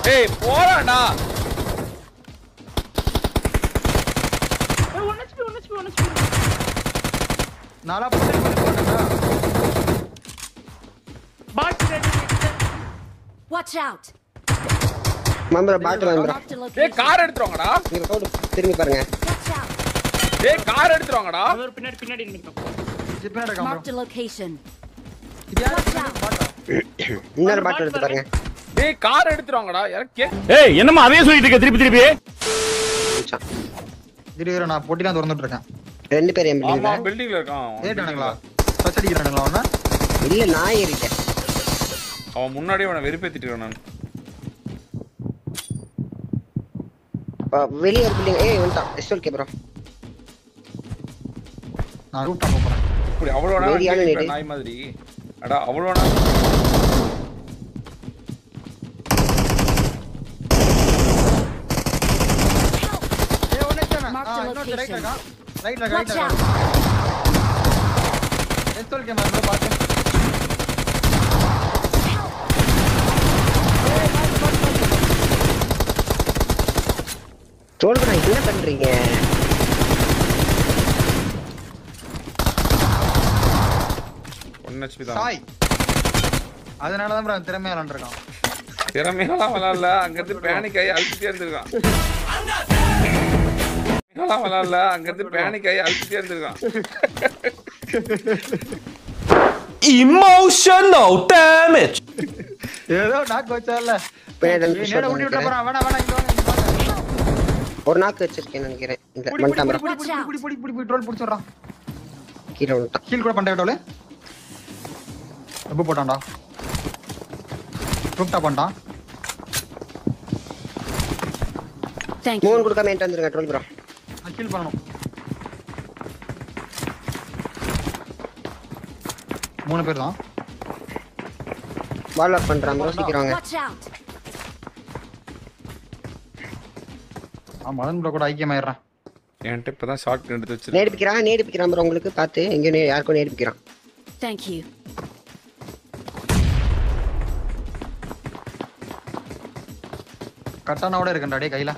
ஏய் போறாடா ஏய், one HP, one HP, one HP. நாலா போட்டு போட்டா Box ready. Watch out! மம்பர பாட்டு மம்பர Marked a ஏய் location. கார் எடுத்துருவாங்கடா நீங்க ரோடு திரும்பி பாருங்க Watch out! ஏய் கார் எடுத்துருவாங்கடா அது ஒரு பின்னாடி பின்னாடி நின்னுக்கும். ஜிப்னா எடுக்காம Marked a location. இது யாரு Watch out! பாட்டா இன்னொரு பாட்டு எடுத்து பாருங்க ஏய் கார் எடுத்துருவாங்கடா யாரும் கே ஏய் என்னம்மா அதே சொல்லிட்டு இருக்க திருப்பி திருப்பி நிமிஷம். இரு இரு நான் பொட்டி தான் திறந்துட்டு இருக்கேன் ரெண்டு பேர் என் ஆமா பில்டிங்ல பில்டிங்ல இருக்கான் அவன் ஏட்டானுங்களா buildingல. ஃபர்ஸ்ட் அடிக்கிறானுங்களா அவன இல்ல நான் ஏறிட்டேன் அவன் முன்னாடியே அவனை வெறுப்பேத்திட்டு இருக்கான் நான் அப்ப வெளிய ஒரு பில்டிங் ஏய் வந்துட்டான் எஸ்டோல் கே ப்ரோ நான் ரூட் டாப் போறேன் இப்படி அவ்வளோ நேரம் வேடியான கேட்கிற நேடு. நாய் மாதிரி அடா அவ்வளோ நேரம் ஏய் ஒண்ணே சேனா Mark ஆ the இன்னொரு ரைட்ல location. இருக்கான் ரைட்ல Watch ரைட்ல out! எஸ்டோல் கேமரா ப்ரோ பாத்து ரோல் ப்ரோ என்ன பண்றீங்க ஒன் ஹெச்பி தான் சாய் அதனால தான் ப்ரோ திறமையா விளாண்டுருக்கான் திறமையெல்லாம் விளாட்ல அங்கிருந்து பேனிக் ஆகி அழுத்திட்டே இருந்திருக்கான் திறமையெல்லாம் விளாட்ல அங்கிருந்து பேனிக் ஆகி அழுத்திட்டே இருந்திருக்கான் emotional damage ஏதோ நாக்கு வச்சால பின்னாடி ரெண்டு நேட shot ஊட்டி விட்டு நினைக்கிறேன். போறான் வேணா வேணா இங்க வாங்க இங்க வாங்க ஒரு நாக்கு வச்சிருக்கேன் நினைக்கிறேன் இல்ல புடி புடி வந்துட்டான் புடி ப்ரோ புடி புடி புடி புடி புடி ட்ரோல் புடிச்சுறான் கீழே வந்துட்டான் ஹீல் கூட பண்ணிட்டே டோலே ரொம்ப போட்டான்டா ரூப்டா பண்ணிட்டான் Thank மூணு you. கொடுக்காம என்கிட்ட வந்துருங்க ட்ரோல் ப்ரோ நான் ஹீல் பண்ணணும் மூணு பேர் தான் வால் ஆஃப் பண்றான் ப்ரோ சீக்கிரம் வாங்க Watch out! ஆ மதன் ப்ரோ கூட ஐக்கியமாயிடுறேன் என்கிட்ட இப்பதான் ஷார்ட் எடுத்து வச்சிருக்கேன் நேடிப்பிக்கிறான் நேடிப்பிக்கிறான் ப்ரோ உங்களுக்கு பார்த்து எங்கேயும் நே- யாருக்கும் நேடிப்பிக்கிறான் Thank you. கட்டானோட இருக்கேன்டா டே கையில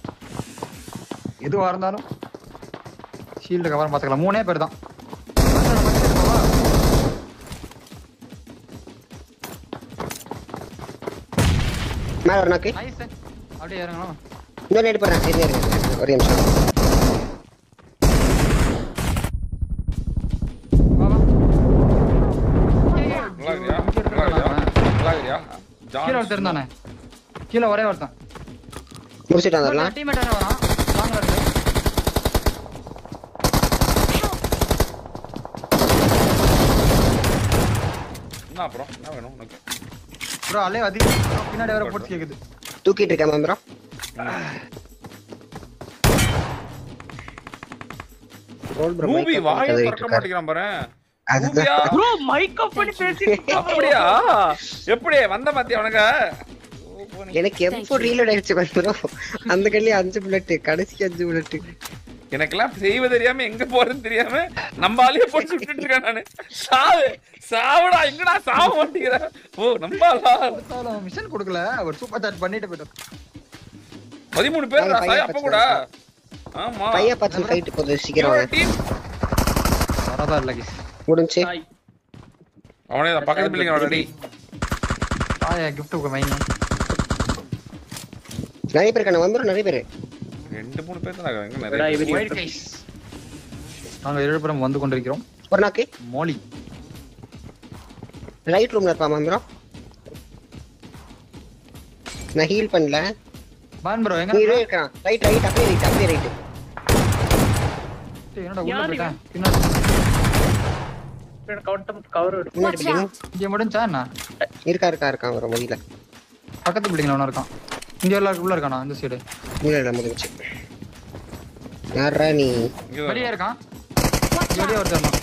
எதுவா இருந்தாலும் ஷீல்டு கவர் பார்த்துக்கலாம் மூணே பேர் தான் மேல ஒரு நாக்கு நைஸ் அப்படியே இறங்கலாம் இன்னொரு நேடி போடுறேன் இருங்க இருங்க, இருங்க ஒரு நிமிஷம் வா வா நல்லா இருக்கியா நல்லா இருக்கியா நல்லா இருக்கியா கீழே ஒருத்தர் இருந்தானே கீழே ஒரே ஒருத்தன் முடிச்சுட்டு வந்துடலாம் டீமேட் வேற வரான் லாங்ல இருக்கு என்ன அப்புறம் என்ன வேணும் உனக்கு ப்ரோ அலே அதிகம் பின்னாடி வர போட்டு கேக்குது தூக்கிட்டு இருக்கேன் ப்ரோ ரோல் ப்ரோ ரூபி வாயை திறக்க மாட்டேங்கிறான் பாரு அதுதான். ரூபியா Bro, mic off பண்ணி பேசிட்டு அப்படியா எப்படி வந்த மாத்தியா உனக்கு எனக்கு எப்போ ரீலோட் ஆயிடுச்சு ப்ரோ அந்த கல்லி அஞ்சு புல்லட் கடைசி அஞ்சு புல்லட் எனக்கெல்லாம் செய்வது தெரியாம எங்க போறதுன்னு தெரியாம நம்ம ஆளையே போட்டு சுட்டுட்டு இருக்கேன் நானு சாவு சாவுடா எங்கடா சாவ மாட்டேங்கிற ஓ நம்பாலா மிஷன் கொடுக்கல ஒரு சூப்பர் சாட் பண்ணிட்டு போயிட்டோம் பதிமூணு பேர் வாங்க, பையன் அப்ப கூட ஆமா பைய பார்த்து ஃபைட் போகுது சீக்கிரம் வாங்க டீம் வரதா இல்ல கிஸ் முடிஞ்சு Hi. அவனே தான் பக்கத்து பிள்ளைங்க ஆல்ரெடி ஆயா கிஃப்ட் மைன் நிறைய பேர் இருக்காங்க வந்துடும் நிறைய பேர் ரெண்டு மூணு பேர் தான் இருக்காங்க Bro, நிறைய இவரு ஒயிட் கைஸ் நாங்க எழுப்புறம் வந்து கொண்டிருக்கிறோம் ஒரு நாக்கு மோலி ரைட் ரூம்ல இருப்பாமா ப்ரோ நான் ஹீல் பண்ணல பான் ப்ரோ எங்க நீ இதே இருக்கான் ரைட் ரைட் அப்படியே ரைட் அப்படியே ரைட் டேய், என்னடா உள்ள யாரு போயிட்டேன் பின்னாடி கவுண்ட் கவர் எடு முன்னாடி Watch பில்டிங் out! இங்க முடிஞ்சா என்ன இருக்கா இருக்கா இருக்கான் வர முடியல பக்கத்து பில்டிங்ல ஒண்ணு இருக்கான் இங்க எல்லாம் உள்ள இருக்கானா இந்த சைடு இல்ல இல்ல முடிஞ்சு யாரா நீ இங்க வெளியே இருக்கான் Watch வெளியே out! ஒருத்தர் இருந்தான்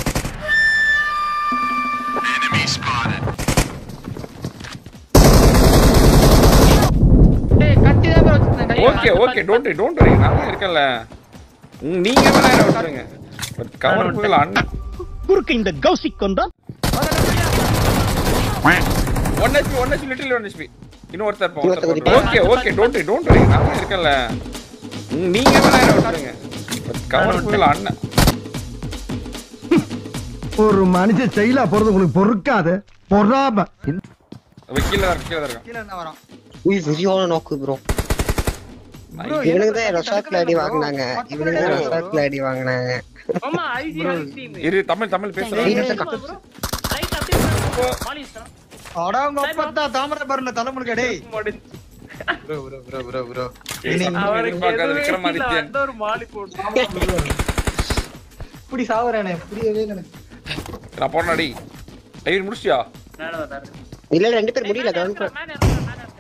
டேய் கத்தி தான் bro வச்சிருந்தேன் கையில. Okay okay don't don't worry நான் தான் இருக்கேன்ல உம், நீங்க வேணா என்ன விட்டுருங்க பட் கவர் புயல் அண்ணன் குறுக்கு இந்த கௌசிக் கொண்டா one HP one HP little one HP இன்னொருத்தர் இருப்பான், இன்னொருத்தர் ஒருத்தர் okay okay don't don't worry நான் தான் இருக்கேன்ல ம், நீங்க வேணா என்ன விட்டுருங்க கவர் ஃபுல் அண்ணன் ஒரு மனுஷன் செயலா போறது உங்களுக்கு பொறுக்காது பொறாம அவ கீழே தான் இருக்கு, கீழே தான் இருக்கான் கீழ இருந்தா வரான் உய் சரியான நோக்கு ப்ரோ Bro, இவனுக்கு தான் எனக்கு ரெசார்ட்ல அடி bro. வாங்கினாங்க பத்து இவனுக்கு தான் minute bro. ரெசார்ட்ல அடி வாங்கினாங்க ஆமா ஐடி டீம் இரு தமிழ் தமிழ் பேசுறேன் Thank you. ரைட் அப்படியே பாருங்க. மாலி ஸ்டார் அட உங்க அப்பத்தா தாமரை பாருல தலைமுழுக்க டேய் bro bro bro bro bro அவருக்கு பார்க்காத எதுவுமே இல்ல, விக்ரமாதித்யன் அந்த ஒரு மாலி போட்டு இப்படி சாவறானே புரியவே இல்லை எனக்கு நான் போனடி ஐயோ முடிச்சியா மேல வந்தாரு இல்ல ரெண்டு பேர் முடியல கவனம் மேல இறங்குறேன், மேல இறங்குறேன்.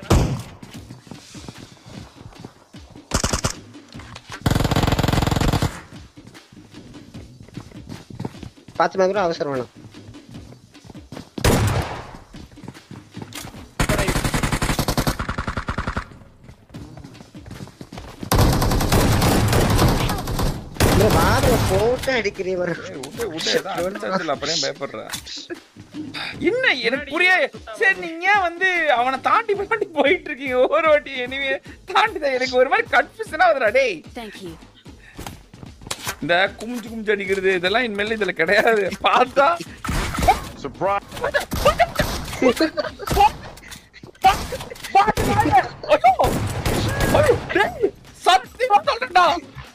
பார்த்து ப்ரோ அவசரம் வேணும் bro, வா bro, போட்டு அடிக்கிறீ வர ஏய், விடு, விடு, ஏதோ அடிச்சாச்சுல, அப்புறம் ஏன் பயப்படுற? என்ன எனக்கு புரிய சரி நீங்க ஏன் வந்து அவனை தாண்டி தாண்டி போயிட்டு இருக்கீங்க ஒவ்வொரு வாட்டி எனிவே தாண்டி தான் எனக்கு ஒரு மாதிரி கன்ஃபியூஷனா வருதுடா டேய் Thank you. இந்த குமிஞ்சு குமிஞ்சு அடிக்கிறது இதெல்லாம் இனிமேல் இதுல கிடையாது பார்த்தா ஐயோ! ஐயோ, டேய், சத்தியமா சொல்றேன்டா.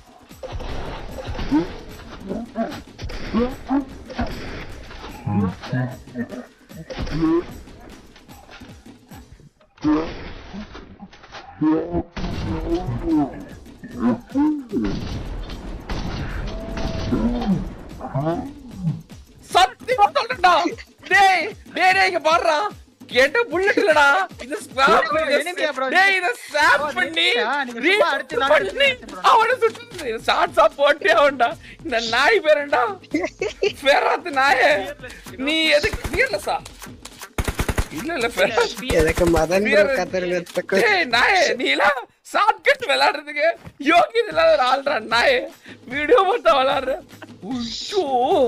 சத்தியமா சொல்றேன்டா டேய் டேய் டேய் இங்க பாருடா கேட்ட புல்லட் இல்லடா இது ஸ்வாப் bro, enemy ஆ bro? டேய் இத ஸ்வாப் bro, பண்ணி ஆ, நீங்க சும்மா அடிச்சு நான் பண்ணி அடிச்சு bro. அவன சுட்டு ஷாட்ஸா போட்டே அவன்டா இந்த நாய் பேரண்டா ஃபெராத் நாயே நீ எதுக்கு ஃபியர்லெஸ்ஸா இல்ல இல்ல ஃபெராத் எனக்கு மதன் ப்ரோ கத்தருங்க டேய் நாயே நீ எல்லாம் ஷார்ட்கட் விளையாடுறதுக்கு யோகியது இல்லாத ஒரு ஆள்றா நாயே வீடியோ மட்டும் விளையாடுற உய்யோ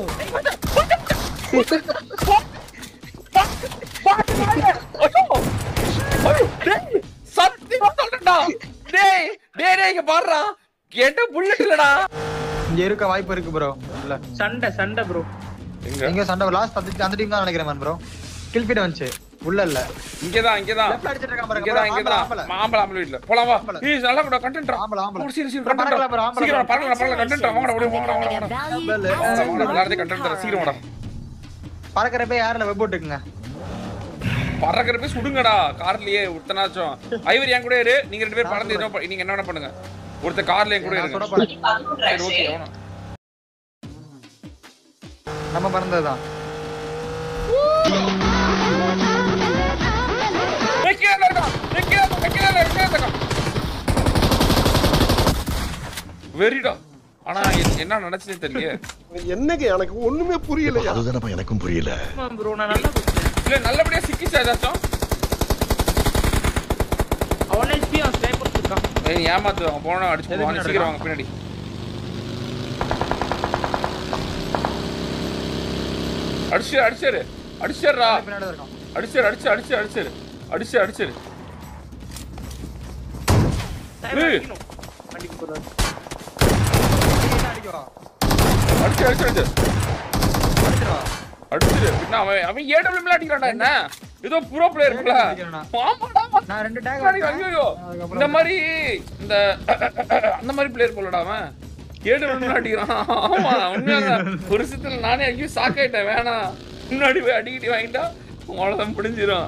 சத்தியமா சொல்றேன்டா டேய் டேய் டேய் இங்க பாருடா கேட்ட புல்லட் இல்லடா இங்க இருக்க வாய்ப்பு இருக்கு ப்ரோ இல்ல சண்டை சண்டை ப்ரோ எங்க எங்க சண்டை லாஸ்ட் அந்த அந்த டீம் தான் நினைக்கிறேன் ப்ரோ கில் ஃபீட் வந்துச்சு உள்ள இல்ல இங்கதான் இங்கதான் லெஃப்ட்ல அடிச்சிட்டு இருக்கான் பாருங்க இங்கதான் இங்கதான் ஆம்பளை, மாம்பழ ஆம்பளை வீட்ல போலாம் வா ஆம்பளை. ஏய் நல்லா கூட கண்டென்ட் ஆம்பளை, ஆம்பளை. சீக்கிரம் சீக்கிரம் bro, பறக்கலாம் bro, ஆம்பளை, சீக்கிரம் bro. பறக்கலாம் பறக்கலாம் கண்டென்ட் வாங்கடா ஓடி வாங்கடா வாங்கடா வாங்கடா Value ஆம்பளை. as வாங்கடா விளையாடுறதே கண்டென்ட் தர சீக்கிரம் வாடா பறக்கறப்ப யாரில் வெப் போட்டுக்குங்க பறக்கிற போய் சுடுங்கடா கார்லயே ஒருத்தனாச்சும் ஐவர் என் கூட இரு நீங்க ரெண்டு பேரும் பறந்து ஏதோ ப- நீங்க என்ன வேணா பண்ணுங்க ஒருத்த கார்ல என் கூட நான் சுட இருங்க போறேன். சரி ஓகே அவனா நம்ம பறந்ததுதான் வெக்கியால இருக்கா வெக்கியால வெக்கியால இருக்கா வெரிடா ஆனா எ- என்ன நடந்துச்சுன்னு தெரியல என்னங்க எனக்கு ஒண்ணுமே புரியலையா அதுதானப்பா எனக்கும் புரியல ஆமா ப்ரோ நான் நல்லா குடிச்சேன் இல்ல நல்லபடியா சிக்கிச்சா ஏதாச்சும் அவன் ஹெச்பி அவன் ஸ்னைப்பர் இருக்கான் ஏய், ஏமாத்துவாங்க போனா அடிச்சு எதுக்கு போவாங்க சீக்கிரம் வாங்க பின்னாடி அடிச்சு அடிச்சாரு அடிச்சாருடா பின்னாடி தான் இருக்கான் அடிச்சாரு அடிச்சு அடிச்சு அடிச்சாரு அடிச்சு அடிச்சாரு ஸ்னைப்பர் ஏய். அடிக்கணும் வண்டிக்கு போறாரு அடிக்கவா அடிச்சு அடிச்சு அடிச்சு அடிச்சிடவா அடிச்சிரு பின்ன அவன் அவன் ஏடபிள்யூ அடிக்கிறான்டா என்ன ஏதோ ப்ரோ பிளேயர் இருக்குல்ல அடிக்கிறானா? ஆமாடா நான் ரெண்டு டேக் ஐயோ இந்த மாதிரி இந்த அந்த மாதிரி பிளேயர் போலடா அவன் ஏடபிள்யூ அடிக்கிறான் ஆமா உண்மையாக ஒரு சித்துல நானே ஐயோ சாக்காயிட்டேன் வேணாம் முன்னாடி போய் அடிக்கடி வாங்கிட்டா அவ்வளோதான் முடிஞ்சிடும்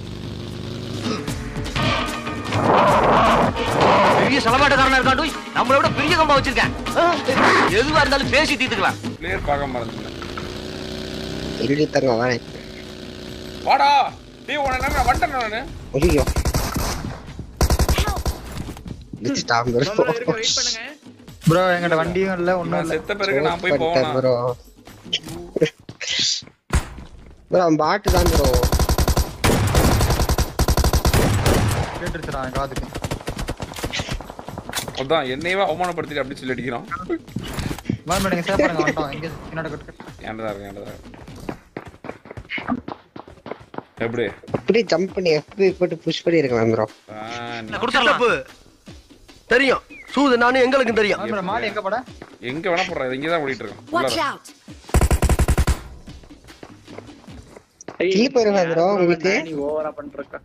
பெரிய சலமாட்டக்காரனா இருக்காண்டு நம்மளை விட பெரிய கம்பா வச்சிருக்கேன் எதுவா இருந்தாலும் பேசி தீர்த்துக்கலாம் பிளேயர் பார்க்க மறந்துட்டேன் எழுதி தங்க வரேன் வாடா டேய் உன என்ன நான் வந்துட்டேன் நானு ஐயோ முடிச்சிட்டான் bro. நம்ம இருக்க வெயிட் பண்ணுங்க ப்ரோ எங்கிட்ட வண்டியும் இல்ல ஒண்ணும் நான் இல்ல செத்த பிறகு நான் போய் பண்ணிட்டேன் போவேன் bro. bro, அவன் பாட்டு தான் ப்ரோ கேட்டுருச்சுடா என் காதுக்கு அதான் என்னையவே அவமானப்படுத்திட்டு அப்படி சொல்லி அடிக்கிறான் மேம் நீங்க சேவ் பண்ணுங்க வந்துட்டோம் எங்க என்னோட கட்டு ஏன்டா இருக்கு ஏன்டா இருக்கு எப்படி அப்படியே ஜம்ப் பண்ணி FB போட்டு புஷ் பண்ணி இருக்கலாம் ப்ரோ ஆ, நீ- கொடுத்துடலாம் தெரியும் சூது நானும் எங்களுக்கும் தெரியும் தாமரை மாடு எங்க போட எங்க வேணா போடுற இங்க தான் ஓடிட்டு இருக்கோம் Watch உள்ளார. out! கிள்ளி போயிருவா bro உங்களுக்கு? நீ ஓவரா பண்றக்கா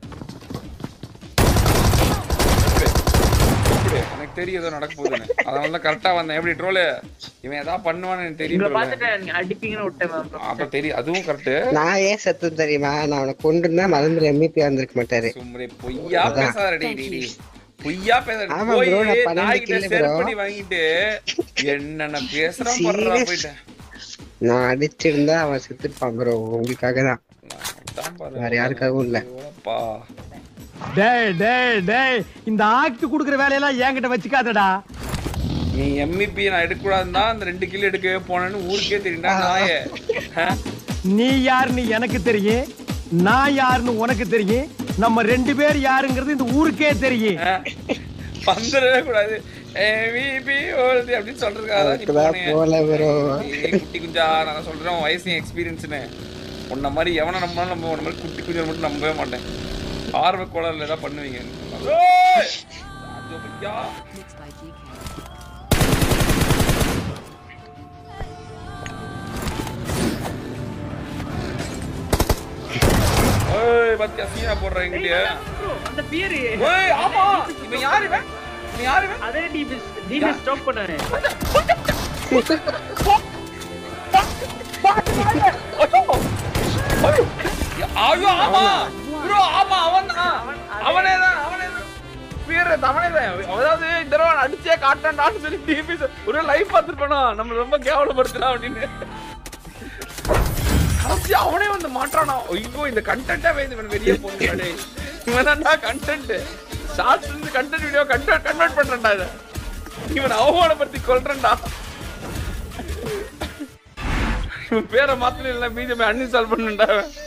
எப்படி? எனக்கு தெரியும் ஏதோ நடக்க போகுதுன்னு அதனால தான் கரெக்டா வந்தேன் எப்படி ட்ரோலு இவன் ஏதாவது பண்ணுவான்னு எனக்கு தெரியும் உங்களை troll. பார்த்துட்டு நீங்க அடிப்பீங்கன்னு விட்டேன் மேம் அப்ப தெரியும் அதுவும் கரெக்ட் நான் ஏன் சத்தம் தெரியுமா நான் அவனை கொண்டு இருந்தா மதந்திர எம்இபி வந்திருக்க மாட்டாரு சும்மா பொய்யா அதான். பேசாத டேய் டேய் டேய். பொய்யா பேசாத ஆமா போய் bro, நான் பன்னெண்டு நாய்கிட்ட kill bro. செருப்படி வாங்கிட்டு என்னென்ன பேசுறான் பண்றான் Serious? போயிட்டேன் நான் அடிச்சிருந்தா அவன் செத்துருப்பான் ப்ரோ உங்களுக்காக தான் அதான் பாரு. வேற யாருக்காகவும் இல்ல. ஐயோப்பா. டேய் டேய் டேய் இந்த ஆக்ட் குடுக்குற வேலையெல்லாம் என்கிட்ட வச்சுக்காதடா நீ எம்இபி நான் எடுக்கக்கூடாதுன்னு தான் அந்த ரெண்டு கிலோ எடுக்கவே போனேன்னு ஊருக்கே தெரியும்டா நாயே ஆ? நீ யாருன்னு எனக்கு தெரியும் நான் யாருன்னு உனக்கு தெரியும் நம்ம ரெண்டு பேர் யாருங்கிறது இந்த ஊருக்கே தெரியும் ஆ? வந்துடவே கூடாது எம்இபி ஓடுது அப்படின்னு சொல்றதுக்காக தான் நீ அதுக்குதான் போனீங்க. போல bro. ஏய், குட்டி குஞ்சா நான் சொல்றேன் உன் வயசு எக்ஸ்பீரியன்ஸ்னு உன்ன மாதிரி எவனை நம்பினாலும் நம்ம உன்ன மாதிரி குட்டி குஞ்சை மட்டும் நம்பவே மாட்டேன் ஆர்வ கோளாறுல ஏதாவது பண்ணுவீங்க ஏய்! அது ஐயா. Mixed by GK. ஏய், பாத்தியா சீனா போடுறேன் எங்கிட்டயே அந்த பேரு ஏய் ஆமா இவன் யாரு இவன் இவன் யாரு இவன் அதே டிபிஎஸ் டிபிஎஸ் ஸ்டாப் பண்ணானே ஐயோ ஆமா ப்ரோ ஆமா அவன் தான் அவனே தான் அவனே தான் பேர் அவனே தான் அதாவது இந்த தடவை நான் அடிச்சே காட்டான்னு சொல்லி டிபி ஒரு லைஃப் பார்த்துருப்பானா நம்ம ரொம்ப கேவலப்படுத்தலாம் அப்படின்னு கடைசி அவனே வந்து மாட்டானா ஐயோ இந்த கண்டென்ட்டா வேணும் இவன் வெளியே போகணும் இவன் தான்டா கண்டென்ட் ஷார்ட்ஸ் இருந்து கண்டென்ட் வீடியோ கன்வெர்ட் கன்வெர்ட் பண்றேன்டா இதை இவன் அவமானப்படுத்தி கொல்றேன்டா இவன் பேரை மாத்திரம் இல்ல மீதி அன்இன்ஸ்டால் பண்ணுண்டா